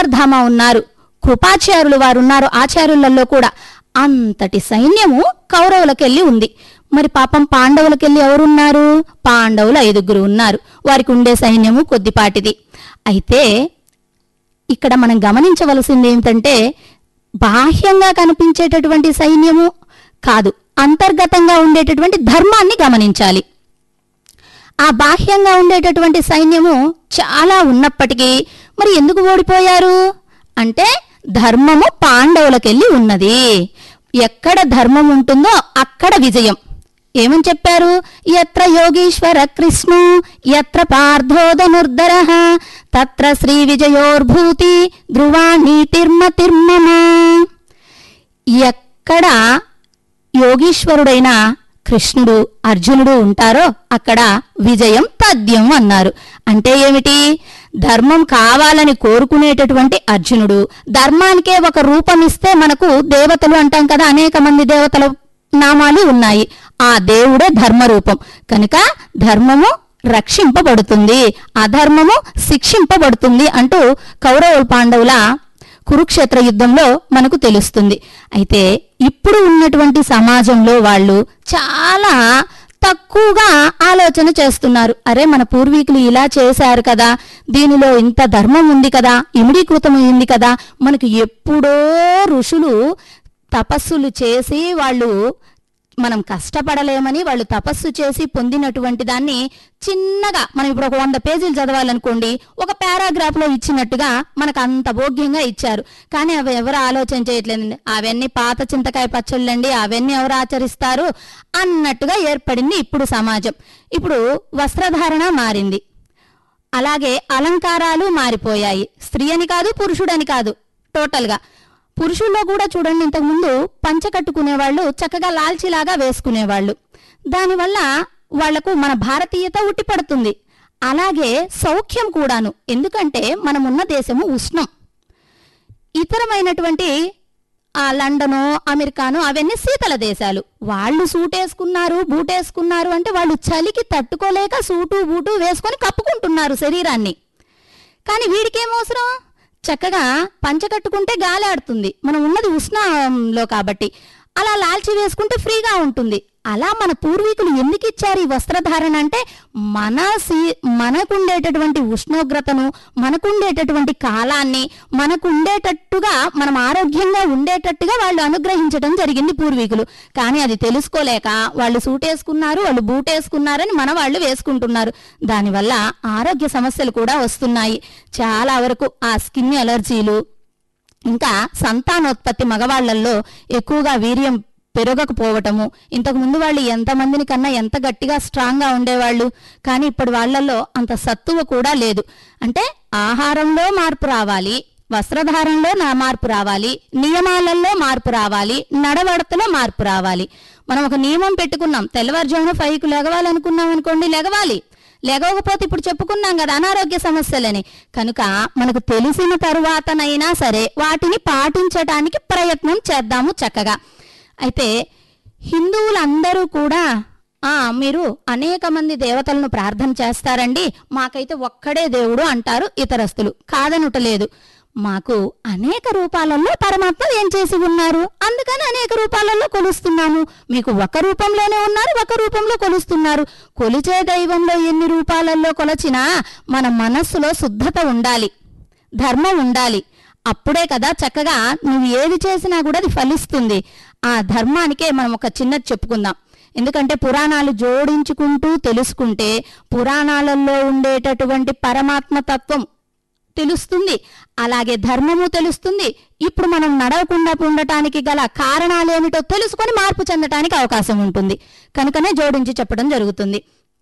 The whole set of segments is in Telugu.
అశ్వత్థామ ఉన్నారు కృపాచార్యులు వారు ఉన్నారు ఆచార్యులలో కూడా అంతటి సైన్యము కౌరవులకెళ్ళి ఉంది మరి పాపం పాండవులకెళ్ళి ఎవరున్నారు పాండవులు ఐదుగురు ఉన్నారు వారికి ఉండే సైన్యము కొద్దిపాటిది అయితే ఇక్కడ మనం గమనించవలసింది ఏమిటంటే బాహ్యంగా కనిపించేటటువంటి సైన్యము కాదు అంతర్గతంగా ఉండేటటువంటి ధర్మాన్ని గమనించాలి ఆ బాహ్యంగా ఉండేటటువంటి సైన్యము చాలా ఉన్నప్పటికీ మరి ఎందుకు ఓడిపోయారు అంటే ధర్మము పాండవులకెళ్ళి ఉన్నది ఎక్కడ ధర్మం ఉంటుందో అక్కడ విజయం ఏమని చెప్పారు ఎత్ర యోగీశ్వర కృష్ణు ఎత్ర పార్థోదనుర్ధర తత్ర శ్రీ విజయోర్భూతి ధ్రువా నీతిర్మతిర్మమ ఎక్కడ యోగీశ్వరుడైన కృష్ణుడు అర్జునుడు ఉంటారో అక్కడ విజయం తథ్యం అన్నారు అంటే ఏమిటి ధర్మం కావాలని కోరుకునేటటువంటి అర్జునుడు ధర్మానికే ఒక రూపం ఇస్తే మనకు దేవతలు అంటాం కదా అనేక మంది దేవతల నామాలు ఉన్నాయి ఆ దేవుడే ధర్మరూపం కనుక ధర్మము రక్షింపబడుతుంది అధర్మము శిక్షింపబడుతుంది అంటూ కౌరవ పాండవుల కురుక్షేత్ర యుద్ధంలో మనకు తెలుస్తుంది అయితే ఇప్పుడు ఉన్నటువంటి సమాజంలో వాళ్ళు చాలా తక్కువగా ఆలోచన చేస్తున్నారు అరే మన పూర్వీకులు ఇలా చేశారు కదా దీనిలో ఇంత ధర్మం ఉంది కదా ఇమిడీకృతమైంది కదా మనకు ఎప్పుడో ఋషులు తపస్సులు చేసి వాళ్ళు మనం కష్టపడలేమని వాళ్ళు తపస్సు చేసి పొందినటువంటి దాన్ని చిన్నగా మనం ఇప్పుడు ఒక వంద పేజీలు చదవాలనుకోండి ఒక పారాగ్రాఫ్ లో ఇచ్చినట్టుగా మనకు అంత భోగ్యంగా ఇచ్చారు కానీ అవి ఎవరు ఆలోచన చేయట్లేదండి అవన్నీ పాత చింతకాయ పచ్చళ్ళండి అవన్నీ ఎవరు ఆచరిస్తారు అన్నట్టుగా ఏర్పడింది ఇప్పుడు సమాజం ఇప్పుడు వస్త్రధారణ మారింది అలాగే అలంకారాలు మారిపోయాయి స్త్రీ అని కాదు పురుషుడని కాదు టోటల్గా పురుషుల్లో కూడా చూడండి ఇంతకుముందు పంచ కట్టుకునేవాళ్ళు చక్కగా లాల్చిలాగా వేసుకునేవాళ్ళు దానివల్ల వాళ్లకు మన భారతీయత ఉట్టిపడుతుంది అలాగే సౌఖ్యం కూడాను ఎందుకంటే మనమున్న దేశము ఉష్ణం ఇతరమైనటువంటి ఆ లండను అమెరికాను అవన్నీ శీతల దేశాలు వాళ్ళు సూటేసుకున్నారు బూటేసుకున్నారు అంటే వాళ్ళు చలికి తట్టుకోలేక సూటు బూటు వేసుకొని కప్పుకుంటున్నారు శరీరాన్ని కానీ వీడికేం అవసరం చక్కగా పంచ కట్టుకుంటే గాలి ఆడుతుంది మనం ఉన్నది ఉష్ణంలో కాబట్టి అలా లాల్చి వేసుకుంటే ఫ్రీగా ఉంటుంది అలా మన పూర్వీకులు ఎందుకు ఇచ్చారు ఈ వస్త్రధారణ అంటే మన సీ మనకుండేటటువంటి ఉష్ణోగ్రతను మనకుండేటటువంటి కాలాన్ని మనకుండేటట్టుగా మనం ఆరోగ్యంగా ఉండేటట్టుగా వాళ్ళు అనుగ్రహించడం జరిగింది పూర్వీకులు కానీ అది తెలుసుకోలేక వాళ్ళు సూటేసుకున్నారు వాళ్ళు బూటేసుకున్నారని మన వాళ్ళు వేసుకుంటున్నారు దానివల్ల ఆరోగ్య సమస్యలు కూడా వస్తున్నాయి చాలా వరకు ఆ స్కిన్ ఎలర్జీలు ఇంకా సంతానోత్పత్తి మగవాళ్లల్లో ఎక్కువగా వీర్యం పెరగకపోవటము ఇంతకు ముందు వాళ్ళు ఎంతమందిని కన్నా ఎంత గట్టిగా స్ట్రాంగ్గా ఉండేవాళ్ళు కానీ ఇప్పుడు వాళ్ళల్లో అంత సత్తువ కూడా లేదు అంటే ఆహారంలో మార్పు రావాలి వస్త్రధారణలో నా మార్పు రావాలి నియమాలలో మార్పు రావాలి నడవడతలో మార్పు రావాలి మనం ఒక నియమం పెట్టుకున్నాం తెల్లవారుజామున ఫైవ్కి లెగవాలనుకున్నాం అనుకోండి లెగవాలి లేకపోతే ఇప్పుడు చెప్పుకున్నాం కదా అనారోగ్య సమస్యలని కనుక మనకు తెలిసిన తరువాతనైనా సరే వాటిని పాటించడానికి ప్రయత్నం చేద్దాము చక్కగా అయితే హిందువులందరూ కూడా ఆ మీరు అనేక మంది దేవతలను ప్రార్థన చేస్తారండి మాకైతే ఒక్కడే దేవుడు అంటారు ఇతరస్తులు కాదనుటలేదు మాకు అనేక రూపాలలో పరమాత్మ ఏం చేసి ఉన్నారు అందుకని అనేక రూపాలలో కొలుస్తున్నాము మీకు ఒక రూపంలోనే ఉన్నారు ఒక రూపంలో కొలుస్తున్నారు కొలిచే దైవంలో ఎన్ని రూపాలలో కొలచినా మన మనస్సులో శుద్ధత ఉండాలి ధర్మం ఉండాలి అప్పుడే కదా చక్కగా నువ్వు ఏది చేసినా కూడా అది ఫలిస్తుంది ఆ ధర్మానికే మనం ఒక చిన్నది చెప్పుకుందాం ఎందుకంటే పురాణాలు జోడించుకుంటూ తెలుసుకుంటే పురాణాలలో ఉండేటటువంటి పరమాత్మ తత్వం తెలుస్తుంది అలాగే ధర్మము తెలుస్తుంది ఇప్పుడు మనం నడవకుండా ఉండటానికి గల కారణాలేమిటో తెలుసుకొని మార్పు చెందటానికి అవకాశం ఉంటుంది కనుకనే జోడించి చెప్పడం జరుగుతుంది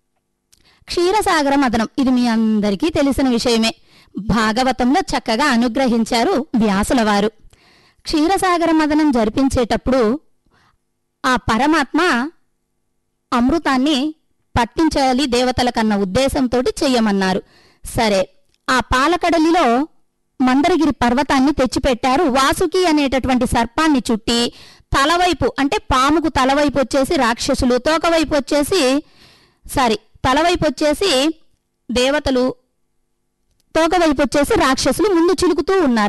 క్షీరసాగర మదనం ఇది మీ అందరికీ తెలిసిన విషయమే భాగవతంలో చక్కగా అనుగ్రహించారు వ్యాసుల వారు క్షీరసాగర మదనం జరిపించేటప్పుడు ఆ పరమాత్మ అమృతాన్ని పట్టించాలి దేవతలకన్న ఉద్దేశంతో చెయ్యమన్నారు సరే ఆ పాలకడలిలో మందరగిరి పర్వతాన్ని తెచ్చిపెట్టారు వాసుకి అనేటటువంటి సర్పాన్ని చుట్టి తలవైపు అంటే పాముకు తలవైపు వచ్చేసి రాక్షసులు తోకవైపు వచ్చేసి సారీ తలవైపు వచ్చేసి దేవతలు తోకవైపు వచ్చేసి రాక్షసులు ముందు చిలుకుతూ ఉన్నారు